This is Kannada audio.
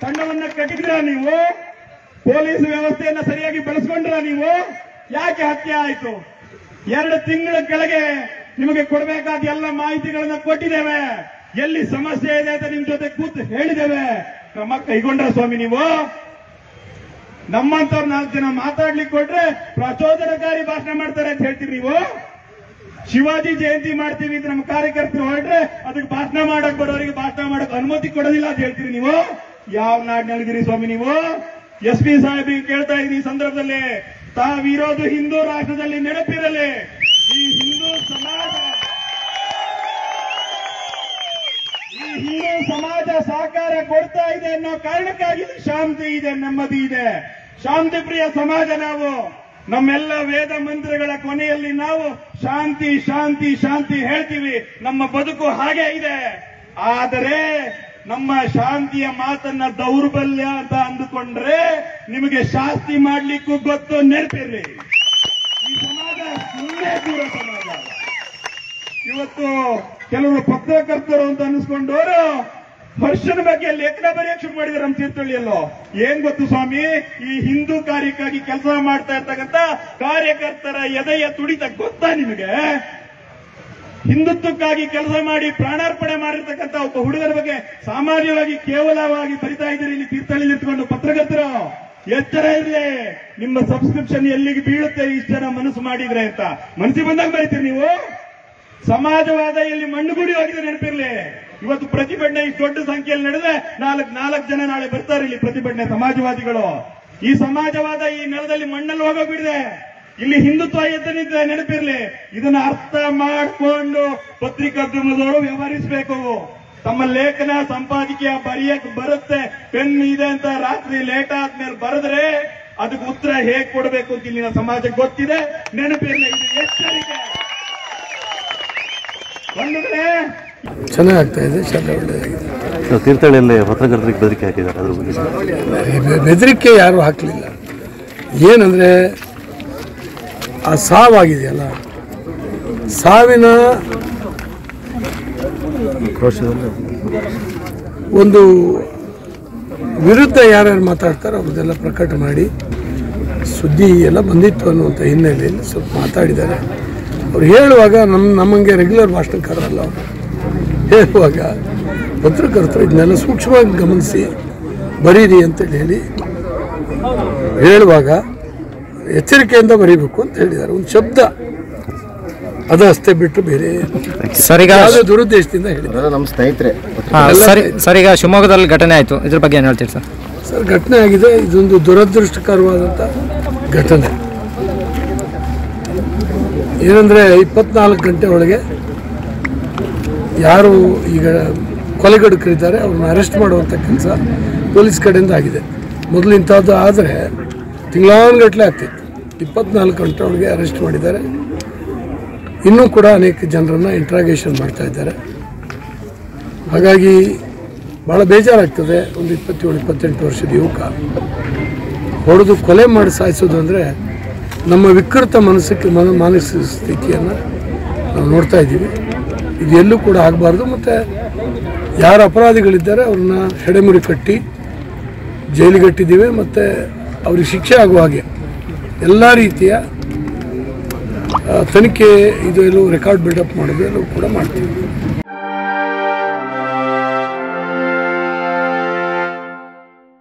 ತಂಡವನ್ನ ಕಟ್ಟಿದ್ರ ನೀವು ಪೊಲೀಸ್ ವ್ಯವಸ್ಥೆಯನ್ನ ಸರಿಯಾಗಿ ಬಳಸ್ಕೊಂಡ್ರ ನೀವು ಯಾಕೆ ಹತ್ಯೆ ಆಯ್ತು ಎರಡು ತಿಂಗಳ ಕೆಳಗೆ ನಿಮಗೆ ಕೊಡಬೇಕಾದ ಎಲ್ಲ ಮಾಹಿತಿಗಳನ್ನ ಕೊಟ್ಟಿದ್ದೇವೆ ಎಲ್ಲಿ ಸಮಸ್ಯೆ ಇದೆ ಅಂತ ನಿಮ್ ಜೊತೆ ಕೂತು ಹೇಳಿದ್ದೇವೆ ಕ್ರಮ ಕೈಗೊಂಡ್ರ ಸ್ವಾಮಿ ನೀವು ನಮ್ಮಂತವ್ರು ನಾಲ್ಕು ಜನ ಮಾತಾಡ್ಲಿಕ್ಕೆ ಕೊಟ್ರೆ ಪ್ರಚೋದನಕಾರಿ ಭಾಷಣ ಮಾಡ್ತಾರೆ ಅಂತ ಹೇಳ್ತೀರಿ ನೀವು ಶಿವಾಜಿ ಜಯಂತಿ ಮಾಡ್ತೀವಿ ಅಂತ ನಮ್ಮ ಕಾರ್ಯಕರ್ತರು ಹೊರಟ್ರೆ ಅದಕ್ಕೆ ಭಾಷಣ ಮಾಡಕ್ ಬರೋರಿಗೆ ಭಾಷಣ ಮಾಡಕ್ ಅನುಮತಿ ಕೊಡೋದಿಲ್ಲ ಅಂತ ಹೇಳ್ತೀರಿ ನೀವು ಯಾವ ನಾಡಿನಲ್ಲಿದ್ದೀರಿ ಸ್ವಾಮಿ ನೀವು ಎಸ್ ಪಿ ಸಾಹೇಬಿಗೆ ಕೇಳ್ತಾ ಇದ್ದೀನಿ ಈ ಸಂದರ್ಭದಲ್ಲಿ ತಾವಿರೋದು ಹಿಂದೂ ರಾಷ್ಟ್ರದಲ್ಲಿ ನೆನಪಿರಲಿ ಈ ಹಿಂದೂ ಸಮಾಜ ಈ ಹಿಂದೂ ಸಮಾಜ ಸಹಕಾರ ಕೊಡ್ತಾ ಇದೆ ಅನ್ನೋ ಕಾರಣಕ್ಕಾಗಿ ಇಲ್ಲಿ ಶಾಂತಿ ಇದೆ ನೆಮ್ಮದಿ ಇದೆ ಶಾಂತಿ ಪ್ರಿಯ ಸಮಾಜ ನಾವು ನಮ್ಮೆಲ್ಲ ವೇದ ಮಂತ್ರಗಳ ಕೊನೆಯಲ್ಲಿ ನಾವು ಶಾಂತಿ ಶಾಂತಿ ಶಾಂತಿ ಹೇಳ್ತೀವಿ ನಮ್ಮ ಬದುಕು ಹಾಗೆ ಇದೆ ಆದರೆ ನಮ್ಮ ಶಾಂತಿಯ ಮಾತನ್ನ ದೌರ್ಬಲ್ಯ ಅಂತ ಅಂದುಕೊಂಡ್ರೆ ನಿಮಗೆ ಶಾಸ್ತಿ ಮಾಡ್ಲಿಕ್ಕೂ ಗೊತ್ತು ನೆನಪಿರ್ರಿ ಈ ಸಮಾಜ ಸುಮ್ಮನೆ ದೂರ ಸಮಾಜ ಇವತ್ತು ಕೆಲವರು ಪತ್ರಕರ್ತರು ಅಂತ ಅನಿಸ್ಕೊಂಡವರು ಹರ್ಷನ ಬಗ್ಗೆ ಲೇಖನ ಬರೆಯಕ್ಕೆ ಶುರು ಮಾಡಿದ್ದಾರೆ ನಮ್ಮ ತೀರ್ಥಹಳ್ಳಿಯಲ್ಲೋ ಏನ್ ಗೊತ್ತು ಸ್ವಾಮಿ ಈ ಹಿಂದೂ ಕಾರ್ಯಕ್ಕಾಗಿ ಕೆಲಸ ಮಾಡ್ತಾ ಇರ್ತಕ್ಕಂಥ ಕಾರ್ಯಕರ್ತರ ಎದೆಯ ತುಡಿತ ಗೊತ್ತಾ ನಿಮಗೆ ಹಿಂದುತ್ವಕ್ಕಾಗಿ ಕೆಲಸ ಮಾಡಿ ಪ್ರಾಣಾರ್ಪಣೆ ಮಾಡಿರ್ತಕ್ಕಂಥ ಒಬ್ಬ ಹುಡುಗರ ಬಗ್ಗೆ ಸಾಮಾನ್ಯವಾಗಿ ಕೇವಲವಾಗಿ ಬರಿತಾ ಇದ್ದೀರಿ ಇಲ್ಲಿ ತೀರ್ಥಹಳ್ಳಿ ಇಟ್ಕೊಂಡು ಪತ್ರಕರ್ತರು ಎಚ್ಚರ ಇರಲಿ ನಿಮ್ಮ ಸಬ್ಸ್ಕ್ರಿಪ್ಷನ್ ಎಲ್ಲಿಗೆ ಬೀಳುತ್ತೆ ಇಷ್ಟು ಜನ ಮನಸ್ಸು ಮಾಡಿದ್ರೆ ಅಂತ ಮನಸ್ಸಿಗೆ ಬಂದಾಗ ಬರೀತೀರಿ ನೀವು ಸಮಾಜವಾದ ಇಲ್ಲಿ ಮಣ್ಣುಗುಡಿ ಹೋಗಿದೆ ನೆನಪಿರ್ಲಿ ಇವತ್ತು ಪ್ರತಿಭಟನೆ ಇಷ್ಟು ದೊಡ್ಡ ಸಂಖ್ಯೆಯಲ್ಲಿ ನಡೆದ್ರೆ ನಾಲ್ಕು ನಾಲ್ಕು ಜನ ನಾಳೆ ಬರ್ತಾರೆ ಇಲ್ಲಿ ಪ್ರತಿಭಟನೆ ಸಮಾಜವಾದಿಗಳು ಈ ಸಮಾಜವಾದ ಈ ನೆಲದಲ್ಲಿ ಮಣ್ಣಲ್ಲಿ ಹೋಗೋಗ್ಬಿಡಿದೆ ಇಲ್ಲಿ ಹಿಂದುತ್ವ ಎದ್ದು ನಿಂತಿದೆ ನೆನಪಿರ್ಲಿ ಇದನ್ನ ಅರ್ಥ ಮಾಡಿಕೊಂಡು ಪತ್ರಿಕೋದ್ಯಮದವರು ವ್ಯವಹರಿಸಬೇಕು ತಮ್ಮ ಲೇಖನ ಸಂಪಾದಕೀಯ ಬರೆಯಕ್ ಬರುತ್ತೆ ಪೆನ್ ಇದೆ ಅಂತ ರಾತ್ರಿ ಲೇಟ್ ಆದ್ಮೇಲೆ ಬರೆದ್ರೆ ಅದಕ್ಕೆ ಉತ್ತರ ಹೇಗ್ ಕೊಡಬೇಕು ಅಂತ ಇಲ್ಲಿನ ಸಮಾಜಕ್ಕೆ ಗೊತ್ತಿದೆ ನೆನಪಿರ್ಲಿ ಇದು ಎಚ್ಚರಿಕೆ ಬಂಧುಗಳೇ ಚೆನ್ನಾಗಿ ಆಗ್ತಾ ಇದೆ ಶಾಲೆ ಒಳ್ಳೆಯದಾಗಿದೆ ಸೊ ತೀರ್ಥಹಳ್ಳಿಯಲ್ಲಿ ಪತ್ರಕರ್ತರಿಗೆ ಬೆದರಿಕೆ ಹಾಕಿದ್ದಾರೆ ಅದ್ರ ಬಗ್ಗೆ ಬೆ- ಬೆದರಿಕೆ ಯಾರು ಹಾಕಲಿಲ್ಲ ಏನಂದರೆ ಆ ಸಾವಾಗಿದೆಯಲ್ಲ ಸಾವಿನ ಒಂದು ವಿರುದ್ಧ ಯಾರ್ಯಾರು ಮಾತಾಡ್ತಾರೋ ಅವ್ರದ್ದೆಲ್ಲ ಪ್ರಕಟ ಮಾಡಿ ಸುದ್ದಿ ಎಲ್ಲ ಬಂದಿತ್ತು ಅನ್ನುವಂಥ ಹಿನ್ನೆಲೆಯಲ್ಲಿ ಸ್ವಲ್ಪ ಮಾತಾಡಿದ್ದಾರೆ ಅವ್ರು ಹೇಳುವಾಗ ನಮ್ಮ ನಮ್ಮಂಗೆ ರೆಗ್ಯುಲರ್ ಭಾಷಣಕಾರರಲ್ಲ ಅವರು ಹೇಳುವಾಗ ಪತ್ರಕರ್ತರು ಇದನ್ನೆಲ್ಲ ಸೂಕ್ಷ್ಮವಾಗಿ ಗಮನಿಸಿ ಬರೀರಿ ಅಂತೇಳಿ ಹೇಳಿ ಹೇಳುವಾಗ ಎಚ್ಚರಿಕೆಯಿಂದ ಬರೀಬೇಕು ಅಂತ ಹೇಳಿದ್ದಾರೆ ಒಂದು ಶಬ್ದ ಅದು ಅಷ್ಟೇ ಬಿಟ್ಟು ಬೇರೆ ಸರ್ ಈಗ ಯಾವುದೇ ದುರುದ್ದೇಶದಿಂದ ಹೇಳಿದ್ದಾರೆ ಅವರೆಲ್ಲ ನಮ್ಮ ಸ್ನೇಹಿತರೆ ಹಾ, ಸರಿ ಸರ್ ಈಗ ಶಿವಮೊಗ್ಗದಲ್ಲಿ ಘಟನೆ ಆಯಿತು ಇದ್ರ ಬಗ್ಗೆ ಏನು ಹೇಳ್ತೀರಿ ಸರ್ ಸರ್ ಘಟನೆ ಆಗಿದೆ ಇದೊಂದು ದುರದೃಷ್ಟಕರವಾದಂಥ ಘಟನೆ ಏನಂದರೆ ಇಪ್ಪತ್ನಾಲ್ಕು ಗಂಟೆ ಒಳಗೆ ಯಾರು ಈಗ ಕೊಲೆಗಡುಕರಿದ್ದಾರೆ ಅವ್ರನ್ನ ಅರೆಸ್ಟ್ ಮಾಡುವಂಥ ಕೆಲಸ ಪೊಲೀಸ್ ಕಡೆಯಿಂದ ಆಗಿದೆ ಮೊದಲು ಇಂಥದ್ದು ಆದರೆ ತಿಂಗಳಾನುಗಟ್ಟಲೆ ಆಗ್ತಿತ್ತು ಇಪ್ಪತ್ನಾಲ್ಕು ಗಂಟೆ ಒಳಗೆ ಅರೆಸ್ಟ್ ಮಾಡಿದ್ದಾರೆ ಇನ್ನೂ ಕೂಡ ಅನೇಕ ಜನರನ್ನು ಇಂಟ್ರಾಗೇಷನ್ ಮಾಡ್ತಾ ಇದ್ದಾರೆ ಹಾಗಾಗಿ ಭಾಳ ಬೇಜಾರಾಗ್ತದೆ ಒಂದು ಇಪ್ಪತ್ತೇಳು ಇಪ್ಪತ್ತೆಂಟು ವರ್ಷದ ಯುವಕ ಹೊಡೆದು ಕೊಲೆ ಮಾಡಿ ಸಾಯಿಸೋದು ಅಂದರೆ ನಮ್ಮ ವಿಕೃತ ಮನಸ್ಸಕ್ಕೆ ಮನ ಮಾನಸಿಕ ಸ್ಥಿತಿಯನ್ನು ನಾವು ನೋಡ್ತಾ ಇದ್ದೀವಿ ಇದು ಎಲ್ಲೂ ಕೂಡ ಆಗಬಾರ್ದು ಮತ್ತು ಯಾರು ಅಪರಾಧಿಗಳಿದ್ದಾರೆ ಅವ್ರನ್ನ ಹೆಡೆಮುರಿ ಕಟ್ಟಿ ಜೈಲಿಗಟ್ಟಿದ್ದೀವಿ ಮತ್ತು ಅವ್ರಿಗೆ ಶಿಕ್ಷೆ ಆಗುವ ಹಾಗೆ ಎಲ್ಲ ರೀತಿಯ ಆ, ತನಿಖೆ ಇದು ಎಲ್ಲೂ ರೆಕಾರ್ಡ್ ಬಿಲ್ಡಪ್ ಮಾಡೋದು ಎಲ್ಲವೂ ಕೂಡ ಮಾಡ್ತೀವಿ